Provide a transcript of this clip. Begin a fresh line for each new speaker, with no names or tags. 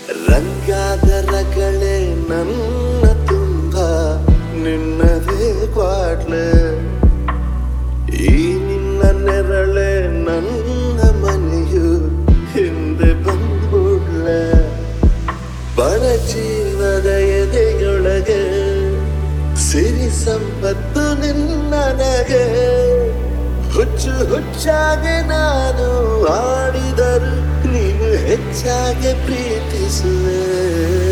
ರಂಗಾದ ರಗಳೆ ನನ್ನ ತುಂಬ ನಿನ್ನದೇ ಕ್ವಾಟ್ಲೆ ಈ ನಿನ್ನ ನೆರಳೆ ನನ್ನ ಮನೆಯು ಹಿಂದೆ ಬಂದ್ಬಿಡ್ಲೆ ಬಡ ಜೀವದ ಎದೆಯೊಳಗೆ ಸಿರಿ ಸಂಪತ್ತು ನಿನ್ನನಗೆ ಹುಚ್ಚು ಹುಚ್ಚಾಗಿ ನಾನು ಆಡಿದರು ನೀನು ಹೆಚ್ಚಾಗಿ ಪ್ರೀತಿಸುವೆ